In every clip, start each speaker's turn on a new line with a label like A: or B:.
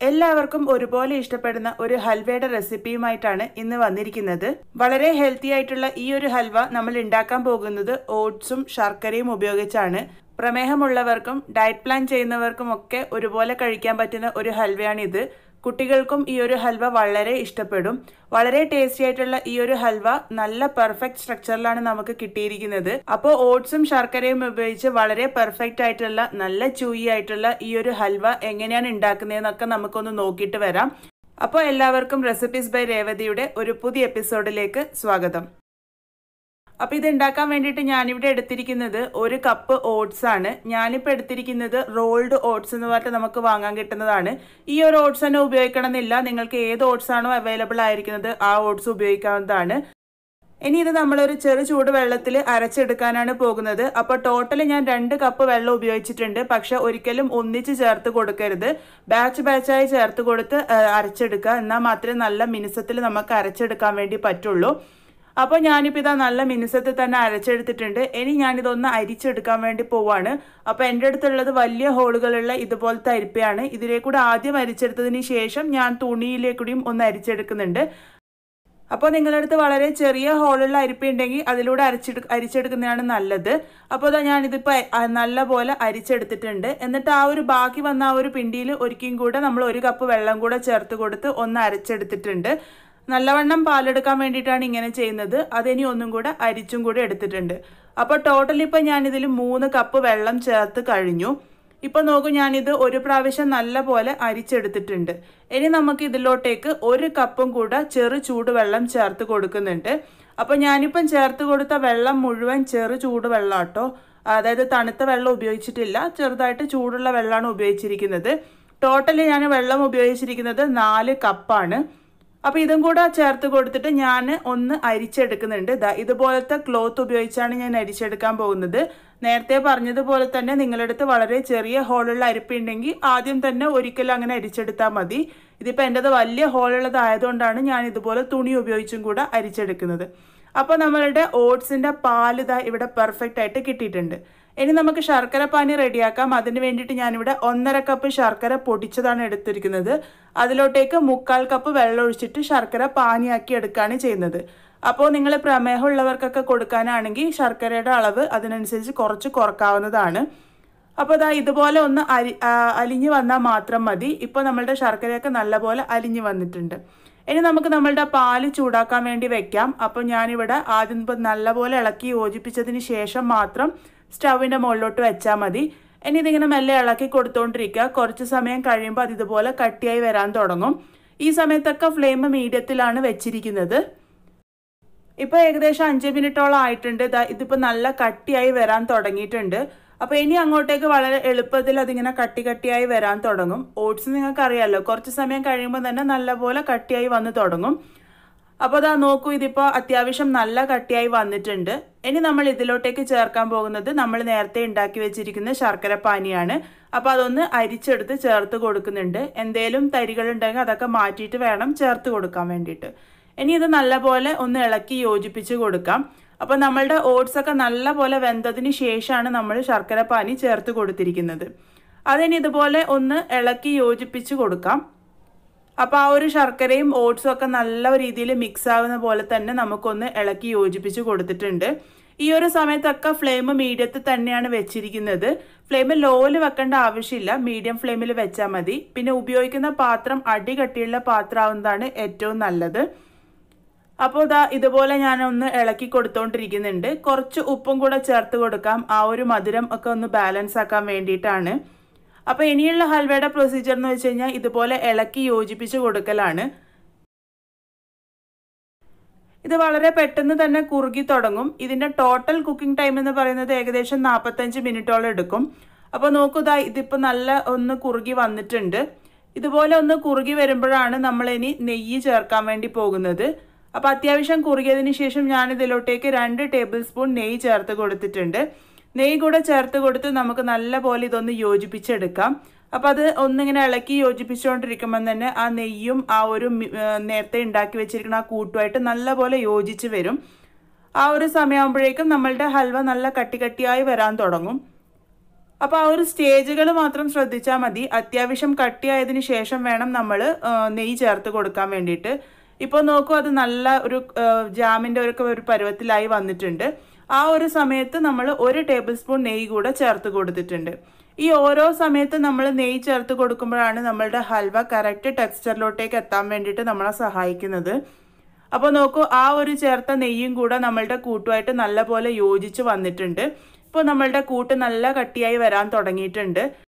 A: എല്ലാവർക്കും ഒരുപോലെ ഇഷ്ടപ്പെടുന്ന ഒരു ഹൽവയുടെ റെസിപ്പിയുമായിട്ടാണ് ഇന്ന് വന്നിരിക്കുന്നത് വളരെ ഹെൽത്തി ആയിട്ടുള്ള ഈ ഒരു ഹൽവ നമ്മൾ ഉണ്ടാക്കാൻ പോകുന്നത് ഓട്സും ശർക്കരയും ഉപയോഗിച്ചാണ് പ്രമേഹമുള്ളവർക്കും ഡയറ്റ് പ്ലാൻ ചെയ്യുന്നവർക്കും ഒക്കെ ഒരുപോലെ കഴിക്കാൻ പറ്റുന്ന ഒരു ഹൽവയാണിത് കുട്ടികൾക്കും ഈ ഒരു ഹൽവ വളരെ ഇഷ്ടപ്പെടും വളരെ ടേസ്റ്റി ആയിട്ടുള്ള ഈ ഒരു ഹൽവ നല്ല പെർഫെക്റ്റ് സ്ട്രക്ചറിലാണ് നമുക്ക് കിട്ടിയിരിക്കുന്നത് അപ്പോൾ ഓട്സും ശർക്കരയും ഉപയോഗിച്ച് വളരെ പെർഫെക്റ്റ് ആയിട്ടുള്ള നല്ല ചൂയി ആയിട്ടുള്ള ഈ ഒരു ഹൽവ എങ്ങനെയാണ് ഉണ്ടാക്കുന്നതെന്നൊക്കെ നമുക്കൊന്ന് നോക്കിയിട്ട് വരാം അപ്പോൾ എല്ലാവർക്കും റെസിപ്പീസ് ബൈ രേവതിയുടെ ഒരു പുതിയ എപ്പിസോഡിലേക്ക് സ്വാഗതം അപ്പോൾ ഇത് ഉണ്ടാക്കാൻ വേണ്ടിയിട്ട് ഞാനിവിടെ എടുത്തിരിക്കുന്നത് ഒരു കപ്പ് ഓട്സ് ആണ് ഞാനിപ്പോൾ എടുത്തിരിക്കുന്നത് റോൾഡ് ഓട്സ് എന്ന് പറഞ്ഞിട്ട് നമുക്ക് വാങ്ങാൻ കിട്ടുന്നതാണ് ഈ ഒരു ഓട്സ് തന്നെ ഉപയോഗിക്കണമെന്നില്ല നിങ്ങൾക്ക് ഏത് ഓട്സ് ആണോ അവൈലബിൾ ആയിരിക്കുന്നത് ആ ഓട്സ് ഉപയോഗിക്കാവുന്നതാണ് ഇനി ഇത് നമ്മളൊരു ചെറു ചൂട് വെള്ളത്തിൽ അരച്ചെടുക്കാനാണ് പോകുന്നത് അപ്പോൾ ടോട്ടൽ ഞാൻ രണ്ട് കപ്പ് വെള്ളം ഉപയോഗിച്ചിട്ടുണ്ട് പക്ഷെ ഒരിക്കലും ഒന്നിച്ച് ചേർത്ത് കൊടുക്കരുത് ബാച്ച് ബാച്ചായി ചേർത്ത് കൊടുത്ത് അരച്ചെടുക്കുക എന്നാൽ മാത്രമേ നല്ല മിനുസത്തിൽ നമുക്ക് അരച്ചെടുക്കാൻ വേണ്ടി പറ്റുള്ളൂ അപ്പോൾ ഞാനിപ്പോൾ ഇതാ നല്ല മിനുസത്തിൽ തന്നെ അരച്ചെടുത്തിട്ടുണ്ട് ഇനി ഞാനിതൊന്ന് അരിച്ചെടുക്കാൻ വേണ്ടി പോവാണ് അപ്പോൾ എൻ്റെ അടുത്തുള്ളത് വലിയ ഹോളുകളുള്ള ഇതുപോലത്തെ അരിപ്പയാണ് ഇതിലേക്കൂടെ ആദ്യം അരിച്ചെടുത്തതിന് ശേഷം ഞാൻ തുണിയിലേക്കൂടിയും ഒന്ന് അരിച്ചെടുക്കുന്നുണ്ട് അപ്പോൾ നിങ്ങളുടെ അടുത്ത് വളരെ ചെറിയ ഹോളുള്ള അരിപ്പ ഉണ്ടെങ്കിൽ അതിലൂടെ അരിച്ചെടു അരിച്ചെടുക്കുന്നതാണ് നല്ലത് അപ്പോൾ അതാ ഞാനിതിപ്പോൾ നല്ല പോലെ അരിച്ചെടുത്തിട്ടുണ്ട് എന്നിട്ട് ആ ഒരു ബാക്കി വന്ന ആ ഒരു പിണ്ടിയിൽ ഒരിക്കലും കൂടെ നമ്മൾ ഒരു കപ്പ് വെള്ളം കൂടെ ചേർത്ത് കൊടുത്ത് ഒന്ന് അരച്ചെടുത്തിട്ടുണ്ട് നല്ലവണ്ണം പാലെടുക്കാൻ വേണ്ടിയിട്ടാണ് ഇങ്ങനെ ചെയ്യുന്നത് അതിനി ഒന്നും കൂടെ അരിച്ചും കൂടെ എടുത്തിട്ടുണ്ട് അപ്പോൾ ടോട്ടൽ ഇപ്പോൾ ഞാനിതിൽ മൂന്ന് കപ്പ് വെള്ളം ചേർത്ത് കഴിഞ്ഞു ഇപ്പോൾ നോക്കൂ ഞാനിത് ഒരു പ്രാവശ്യം നല്ല പോലെ അരിച്ചെടുത്തിട്ടുണ്ട് ഇനി നമുക്ക് ഇതിലോട്ടേക്ക് ഒരു കപ്പും കൂടെ ചെറു ചൂടുവെള്ളം ചേർത്ത് കൊടുക്കുന്നുണ്ട് അപ്പോൾ ഞാനിപ്പം ചേർത്ത് കൊടുത്ത വെള്ളം മുഴുവൻ ചെറു ചൂടുവെള്ളം കേട്ടോ അതായത് തണുത്ത വെള്ളം ഉപയോഗിച്ചിട്ടില്ല ചെറുതായിട്ട് ചൂടുള്ള വെള്ളമാണ് ഉപയോഗിച്ചിരിക്കുന്നത് ടോട്ടലി ഞാൻ വെള്ളം ഉപയോഗിച്ചിരിക്കുന്നത് നാല് കപ്പാണ് അപ്പോൾ ഇതും കൂടെ ചേർത്ത് കൊടുത്തിട്ട് ഞാൻ ഒന്ന് അരിച്ചെടുക്കുന്നുണ്ട് ദാ ഇതുപോലത്തെ ക്ലോത്ത് ഉപയോഗിച്ചാണ് ഞാൻ അരിച്ചെടുക്കാൻ പോകുന്നത് നേരത്തെ പറഞ്ഞതുപോലെ തന്നെ നിങ്ങളുടെ അടുത്ത് വളരെ ചെറിയ ഹോളുള്ള അരിപ്പുണ്ടെങ്കിൽ ആദ്യം തന്നെ ഒരിക്കലും അങ്ങനെ അരിച്ചെടുത്താൽ മതി ഇതിപ്പോൾ എൻ്റെത് വലിയ ഹോളുള്ളതായതുകൊണ്ടാണ് ഞാൻ ഇതുപോലെ തുണി ഉപയോഗിച്ചും കൂടെ അരിച്ചെടുക്കുന്നത് അപ്പോൾ നമ്മളുടെ ഓട്സിൻ്റെ പാൽ ഇതാ ഇവിടെ പെർഫെക്റ്റ് ആയിട്ട് കിട്ടിയിട്ടുണ്ട് ഇനി നമുക്ക് ശർക്കര പാനി റെഡിയാക്കാം അതിന് വേണ്ടിയിട്ട് ഞാനിവിടെ ഒന്നര കപ്പ് ശർക്കര പൊടിച്ചതാണ് എടുത്തിരിക്കുന്നത് അതിലോട്ടേക്ക് മുക്കാൽ കപ്പ് വെള്ളം ഒഴിച്ചിട്ട് ശർക്കര പാനിയാക്കി എടുക്കുകയാണ് ചെയ്യുന്നത് അപ്പോൾ നിങ്ങൾ പ്രമേഹമുള്ളവർക്കൊക്കെ കൊടുക്കാനാണെങ്കിൽ ശർക്കരയുടെ അളവ് അതിനനുസരിച്ച് കുറച്ച് കുറക്കാവുന്നതാണ് അപ്പോൾ അതാ ഇതുപോലെ ഒന്ന് അരി അലിഞ്ഞ് വന്നാൽ മാത്രം മതി ഇപ്പോൾ നമ്മളുടെ ശർക്കരയൊക്കെ നല്ലപോലെ അലിഞ്ഞ് വന്നിട്ടുണ്ട് ഇനി നമുക്ക് നമ്മളുടെ പാല് ചൂടാക്കാൻ വേണ്ടി വെക്കാം അപ്പോൾ ഞാനിവിടെ ആദ്യം ഇപ്പോൾ നല്ലപോലെ ഇളക്കി യോജിപ്പിച്ചതിന് ശേഷം മാത്രം സ്റ്റൗവിൻ്റെ മുകളിലോട്ട് വെച്ചാൽ മതി ഇനി ഇതിങ്ങനെ മെല്ലെ ഇളക്കി കൊടുത്തുകൊണ്ടിരിക്കുക കുറച്ച് സമയം കഴിയുമ്പോൾ അത് ഇതുപോലെ കട്ടിയായി വരാൻ തുടങ്ങും ഈ സമയത്തൊക്കെ ഫ്ലെയിം മീഡിയത്തിലാണ് വെച്ചിരിക്കുന്നത് ഇപ്പോൾ ഏകദേശം അഞ്ച് മിനിറ്റോളം ആയിട്ടുണ്ട് ഇതിപ്പോൾ നല്ല കട്ടിയായി വരാൻ തുടങ്ങിയിട്ടുണ്ട് അപ്പോൾ ഇനി അങ്ങോട്ടേക്ക് വളരെ എളുപ്പത്തിൽ അതിങ്ങനെ കട്ടി കട്ടിയായി വരാൻ തുടങ്ങും ഓട്സ് നിങ്ങൾക്ക് അറിയാമല്ലോ കുറച്ച് സമയം കഴിയുമ്പോൾ തന്നെ നല്ലപോലെ കട്ടിയായി വന്ന് തുടങ്ങും അപ്പോൾ അതാ നോക്കൂ ഇതിപ്പോൾ അത്യാവശ്യം നല്ല കട്ടിയായി വന്നിട്ടുണ്ട് ഇനി നമ്മൾ ഇതിലോട്ടേക്ക് ചേർക്കാൻ പോകുന്നത് നമ്മൾ നേരത്തെ ഉണ്ടാക്കി വെച്ചിരിക്കുന്ന ശർക്കര പാനിയാണ് അപ്പോൾ അതൊന്ന് അരിച്ചെടുത്ത് ചേർത്ത് കൊടുക്കുന്നുണ്ട് എന്തേലും തരികളുണ്ടെങ്കിൽ അതൊക്കെ മാറ്റിയിട്ട് വേണം ചേർത്ത് കൊടുക്കാൻ വേണ്ടിയിട്ട് ഇനി ഇത് നല്ലപോലെ ഒന്ന് ഇളക്കി യോജിപ്പിച്ച് കൊടുക്കാം അപ്പോൾ നമ്മളുടെ ഓട്സ് ഒക്കെ നല്ലപോലെ വെന്തതിന് ശേഷമാണ് നമ്മൾ ശർക്കര പാനി ചേർത്ത് കൊടുത്തിരിക്കുന്നത് അതിനി ഇതുപോലെ ഒന്ന് ഇളക്കി യോജിപ്പിച്ച് കൊടുക്കാം അപ്പോൾ ആ ഒരു ശർക്കരയും ഓട്സും ഒക്കെ നല്ല രീതിയിൽ മിക്സ് ആവുന്ന പോലെ തന്നെ നമുക്കൊന്ന് ഇളക്കി യോജിപ്പിച്ച് കൊടുത്തിട്ടുണ്ട് ഈ ഒരു സമയത്തൊക്കെ ഫ്ലെയിം മീഡിയത്തിൽ തന്നെയാണ് വെച്ചിരിക്കുന്നത് ഫ്ലെയിം ലോയിൽ വെക്കേണ്ട ആവശ്യമില്ല മീഡിയം ഫ്ലെയിമിൽ വെച്ചാൽ മതി പിന്നെ ഉപയോഗിക്കുന്ന പാത്രം അടി കട്ടിയുള്ള പാത്രമാവുന്നതാണ് ഏറ്റവും നല്ലത് അപ്പോൾ ഇതാ ഇതുപോലെ ഞാൻ ഒന്ന് ഇളക്കി കൊടുത്തോണ്ടിരിക്കുന്നുണ്ട് കുറച്ച് ഉപ്പും കൂടെ ചേർത്ത് കൊടുക്കാം ആ ഒരു മധുരം ഒക്കെ ഒന്ന് ബാലൻസ് ആക്കാൻ വേണ്ടിയിട്ടാണ് അപ്പോൾ ഇനിയുള്ള ഹൽവയുടെ പ്രൊസീജിയർ എന്ന് വെച്ച് കഴിഞ്ഞാൽ ഇതുപോലെ ഇളക്കി യോജിപ്പിച്ച് കൊടുക്കലാണ് ഇത് വളരെ പെട്ടെന്ന് തന്നെ കുറുകി തുടങ്ങും ഇതിൻ്റെ ടോട്ടൽ കുക്കിംഗ് ടൈം എന്ന് പറയുന്നത് ഏകദേശം നാൽപ്പത്തഞ്ച് മിനിറ്റോളം എടുക്കും അപ്പോൾ നോക്കൂ ഇതാ ഇതിപ്പോൾ നല്ല ഒന്ന് കുറുകി വന്നിട്ടുണ്ട് ഇതുപോലെ ഒന്ന് കുറുകി വരുമ്പോഴാണ് നമ്മൾ ഇനി നെയ്യ് ചേർക്കാൻ വേണ്ടി പോകുന്നത് അപ്പോൾ അത്യാവശ്യം കുറുകിയതിന് ശേഷം ഞാൻ ഇതിലോട്ടേക്ക് രണ്ട് ടേബിൾ സ്പൂൺ നെയ്യ് ചേർത്ത് കൊടുത്തിട്ടുണ്ട് നെയ്യ് കൂടെ ചേർത്ത് കൊടുത്ത് നമുക്ക് നല്ല പോലെ ഇതൊന്ന് യോജിപ്പിച്ചെടുക്കാം അപ്പോൾ അത് ഒന്നിങ്ങനെ ഇളക്കി യോജിപ്പിച്ചുകൊണ്ടിരിക്കുമ്പോൾ തന്നെ ആ നെയ്യും ആ ഒരു നേരത്തെ ഉണ്ടാക്കി വെച്ചിരിക്കുന്ന ആ കൂട്ടുമായിട്ട് നല്ലപോലെ യോജിച്ച് വരും ആ ഒരു സമയമാകുമ്പോഴേക്കും നമ്മളുടെ ഹൽവ നല്ല കട്ടി കട്ടിയായി വരാൻ തുടങ്ങും അപ്പോൾ ആ ഒരു സ്റ്റേജുകൾ മാത്രം ശ്രദ്ധിച്ചാൽ മതി അത്യാവശ്യം കട്ടിയായതിനു ശേഷം വേണം നമ്മൾ നെയ്യ് ചേർത്ത് കൊടുക്കാൻ വേണ്ടിയിട്ട് ഇപ്പോൾ നോക്കൂ അത് നല്ല ഒരു ജാമിൻ്റെ ഒരു ഒരു പരുവത്തിലായി വന്നിട്ടുണ്ട് ആ ഒരു സമയത്ത് നമ്മൾ ഒരു ടേബിൾ സ്പൂൺ നെയ്യ് കൂടെ ചേർത്ത് കൊടുത്തിട്ടുണ്ട് ഈ ഓരോ സമയത്ത് നമ്മൾ നെയ്യ് ചേർത്ത് കൊടുക്കുമ്പോഴാണ് നമ്മളുടെ ഹൽവ കറക്റ്റ് ടെക്സ്ചറിലോട്ടേക്ക് എത്താൻ വേണ്ടിയിട്ട് നമ്മളെ സഹായിക്കുന്നത് അപ്പോൾ നോക്കൂ ആ ഒരു ചേർത്ത നെയ്യും കൂടെ നമ്മളുടെ കൂട്ടുമായിട്ട് നല്ലപോലെ യോജിച്ച് വന്നിട്ടുണ്ട് ഇപ്പോൾ നമ്മളുടെ കൂട്ട് നല്ല കട്ടിയായി വരാൻ തുടങ്ങിയിട്ടുണ്ട്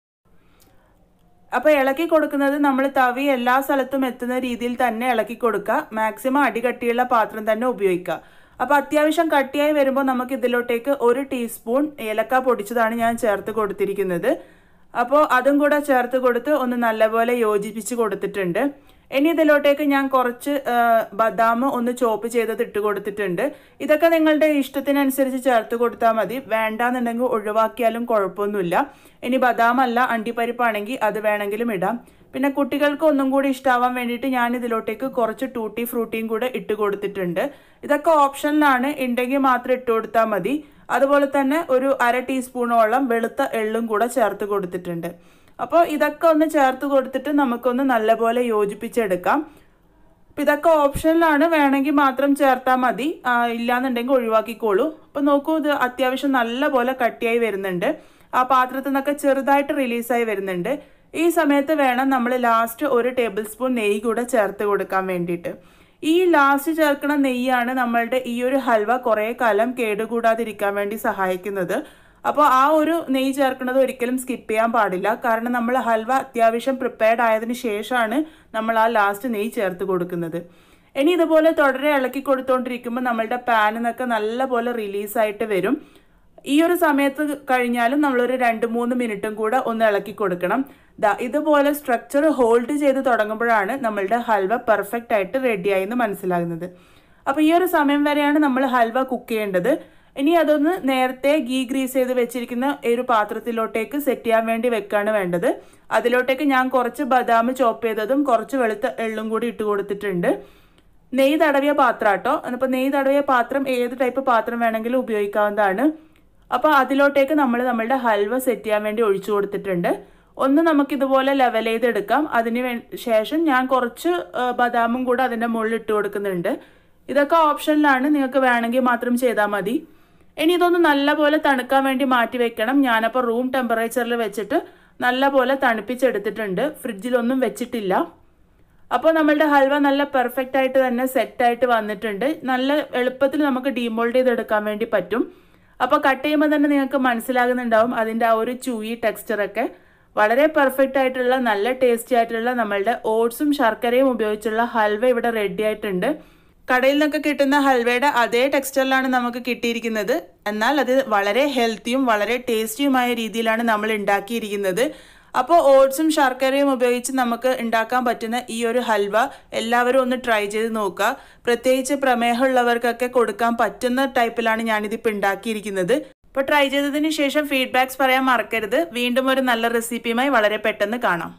A: അപ്പോൾ ഇളക്കി കൊടുക്കുന്നത് നമ്മൾ തവി എല്ലാ സ്ഥലത്തും എത്തുന്ന രീതിയിൽ തന്നെ ഇളക്കി കൊടുക്കുക മാക്സിമം അടികട്ടിയുള്ള പാത്രം തന്നെ ഉപയോഗിക്കുക അപ്പോൾ അത്യാവശ്യം കട്ടിയായി വരുമ്പോൾ നമുക്ക് ഇതിലോട്ടേക്ക് ഒരു ടീസ്പൂൺ ഏലക്ക പൊടിച്ചതാണ് ഞാൻ ചേർത്ത് കൊടുത്തിരിക്കുന്നത് അപ്പോൾ അതും കൂടെ ചേർത്ത് കൊടുത്ത് ഒന്ന് നല്ലപോലെ യോജിപ്പിച്ച് കൊടുത്തിട്ടുണ്ട് ഇനി ഇതിലോട്ടേക്ക് ഞാൻ കുറച്ച് ബദാം ഒന്ന് ചോപ്പ് ചെയ്തത് ഇട്ട് കൊടുത്തിട്ടുണ്ട് ഇതൊക്കെ നിങ്ങളുടെ ഇഷ്ടത്തിനനുസരിച്ച് ചേർത്ത് കൊടുത്താൽ മതി വേണ്ടാന്നുണ്ടെങ്കിൽ ഒഴിവാക്കിയാലും കുഴപ്പമൊന്നുമില്ല ഇനി ബദാം അല്ല അണ്ടിപ്പരിപ്പാണെങ്കിൽ അത് വേണമെങ്കിലും ഇടാം പിന്നെ കുട്ടികൾക്ക് ഒന്നും കൂടി ഇഷ്ടാവാൻ വേണ്ടിയിട്ട് ഞാൻ ഇതിലോട്ടേക്ക് കുറച്ച് ടൂട്ടി ഫ്രൂട്ടിയും കൂടെ ഇട്ട് കൊടുത്തിട്ടുണ്ട് ഇതൊക്കെ ഓപ്ഷനിലാണ് ഉണ്ടെങ്കിൽ മാത്രം ഇട്ട് കൊടുത്താൽ മതി അതുപോലെ തന്നെ ഒരു അര ടീസ്പൂണോളം വെളുത്ത എള്ളും കൂടെ ചേർത്ത് കൊടുത്തിട്ടുണ്ട് അപ്പോൾ ഇതൊക്കെ ഒന്ന് ചേർത്ത് കൊടുത്തിട്ട് നമുക്കൊന്ന് നല്ലപോലെ യോജിപ്പിച്ചെടുക്കാം അപ്പം ഇതൊക്കെ ഓപ്ഷനിലാണ് വേണമെങ്കിൽ മാത്രം ചേർത്താൽ മതി ഇല്ലാന്നുണ്ടെങ്കിൽ ഒഴിവാക്കിക്കോളൂ അപ്പോൾ നോക്കൂ ഇത് അത്യാവശ്യം നല്ലപോലെ കട്ടിയായി വരുന്നുണ്ട് ആ പാത്രത്തിൽ നിന്നൊക്കെ ചെറുതായിട്ട് റിലീസായി വരുന്നുണ്ട് ഈ സമയത്ത് വേണം നമ്മൾ ലാസ്റ്റ് ഒരു ടേബിൾ സ്പൂൺ നെയ്യ് കൂടെ ചേർത്ത് കൊടുക്കാൻ വേണ്ടിയിട്ട് ഈ ലാസ്റ്റ് ചേർക്കുന്ന നെയ്യാണ് നമ്മളുടെ ഈ ഒരു ഹൽവ കുറേ കാലം കേടുകൂടാതിരിക്കാൻ വേണ്ടി സഹായിക്കുന്നത് അപ്പോൾ ആ ഒരു നെയ്യ് ചേർക്കുന്നത് ഒരിക്കലും സ്കിപ്പ് ചെയ്യാൻ പാടില്ല കാരണം നമ്മൾ ഹൽവ അത്യാവശ്യം പ്രിപ്പയർഡ് ആയതിനു ശേഷമാണ് നമ്മൾ ആ ലാസ്റ്റ് നെയ്യ് ചേർത്ത് കൊടുക്കുന്നത് ഇനി ഇതുപോലെ തുടരെ ഇളക്കി കൊടുത്തുകൊണ്ടിരിക്കുമ്പോൾ നമ്മളുടെ പാനിൽ നിന്നൊക്കെ നല്ലപോലെ റിലീസായിട്ട് വരും ഈ ഒരു സമയത്ത് കഴിഞ്ഞാലും നമ്മളൊരു രണ്ട് മൂന്ന് മിനിറ്റും കൂടെ ഒന്ന് ഇളക്കി കൊടുക്കണം ദാ ഇതുപോലെ സ്ട്രക്ചർ ഹോൾഡ് ചെയ്ത് തുടങ്ങുമ്പോഴാണ് നമ്മളുടെ ഹൽവ പെർഫെക്റ്റ് ആയിട്ട് റെഡിയായി എന്ന് മനസ്സിലാകുന്നത് അപ്പോൾ ഈ ഒരു സമയം വരെയാണ് നമ്മൾ ഹൽവ കുക്ക് ചെയ്യേണ്ടത് ഇനി അതൊന്ന് നേരത്തെ ഗീ ഗ്രീസ് ചെയ്ത് വെച്ചിരിക്കുന്ന ഒരു പാത്രത്തിലോട്ടേക്ക് സെറ്റ് ചെയ്യാൻ വേണ്ടി വെക്കാണ് വേണ്ടത് അതിലോട്ടേക്ക് ഞാൻ കുറച്ച് ബദാം ചോപ്പ് ചെയ്തതും കുറച്ച് വെളുത്ത എള്ളും കൂടി ഇട്ട് കൊടുത്തിട്ടുണ്ട് നെയ്യ് തടവിയ പാത്രം കേട്ടോ അപ്പോൾ നെയ്യ് തടവിയ പാത്രം ഏത് ടൈപ്പ് പാത്രം വേണമെങ്കിലും ഉപയോഗിക്കാവുന്നതാണ് അപ്പോൾ അതിലോട്ടേക്ക് നമ്മൾ നമ്മളുടെ ഹൽവ സെറ്റ് ചെയ്യാൻ വേണ്ടി ഒഴിച്ചു കൊടുത്തിട്ടുണ്ട് ഒന്ന് നമുക്കിതുപോലെ ലെവൽ ചെയ്തെടുക്കാം അതിന് ശേഷം ഞാൻ കുറച്ച് ബദാമും കൂടെ അതിൻ്റെ മുകളിൽ ഇട്ട് കൊടുക്കുന്നുണ്ട് ഇതൊക്കെ ഓപ്ഷനിലാണ് നിങ്ങൾക്ക് വേണമെങ്കിൽ മാത്രം ചെയ്താൽ മതി ഇനി ഇതൊന്ന് നല്ലപോലെ തണുക്കാൻ വേണ്ടി മാറ്റി വെക്കണം ഞാനപ്പോൾ റൂം ടെമ്പറേച്ചറിൽ വെച്ചിട്ട് നല്ലപോലെ തണുപ്പിച്ചെടുത്തിട്ടുണ്ട് ഫ്രിഡ്ജിലൊന്നും വെച്ചിട്ടില്ല അപ്പോൾ നമ്മളുടെ ഹൽവ നല്ല പെർഫെക്റ്റ് ആയിട്ട് തന്നെ സെറ്റായിട്ട് വന്നിട്ടുണ്ട് നല്ല എളുപ്പത്തിൽ നമുക്ക് ഡീമോൾഡ് ചെയ്തെടുക്കാൻ വേണ്ടി പറ്റും അപ്പോൾ കട്ട് ചെയ്യുമ്പോൾ തന്നെ നിങ്ങൾക്ക് മനസ്സിലാകുന്നുണ്ടാവും അതിൻ്റെ ആ ഒരു ചൂയി ടെക്സ്ചറൊക്കെ വളരെ പെർഫെക്റ്റ് ആയിട്ടുള്ള നല്ല ടേസ്റ്റി ആയിട്ടുള്ള നമ്മളുടെ ഓട്സും ശർക്കരയും ഉപയോഗിച്ചുള്ള ഹൽവ ഇവിടെ റെഡി ആയിട്ടുണ്ട് കടയിൽ നിന്നൊക്കെ കിട്ടുന്ന ഹൽവയുടെ അതേ ടെക്സ്ചറിലാണ് നമുക്ക് കിട്ടിയിരിക്കുന്നത് എന്നാൽ അത് വളരെ ഹെൽത്തിയും വളരെ ടേസ്റ്റിയുമായ രീതിയിലാണ് നമ്മൾ ഉണ്ടാക്കിയിരിക്കുന്നത് അപ്പോൾ ഓട്സും ശർക്കരയും ഉപയോഗിച്ച് നമുക്ക് ഉണ്ടാക്കാൻ പറ്റുന്ന ഈ ഒരു ഹൽവ എല്ലാവരും ഒന്ന് ട്രൈ ചെയ്ത് നോക്കുക പ്രത്യേകിച്ച് പ്രമേഹമുള്ളവർക്കൊക്കെ കൊടുക്കാൻ പറ്റുന്ന ടൈപ്പിലാണ് ഞാനിതിപ്പോൾ ഉണ്ടാക്കിയിരിക്കുന്നത് അപ്പോൾ ട്രൈ ചെയ്തതിന് ശേഷം ഫീഡ്ബാക്സ് പറയാൻ മറക്കരുത് വീണ്ടും ഒരു നല്ല റെസിപ്പിയുമായി വളരെ പെട്ടെന്ന് കാണാം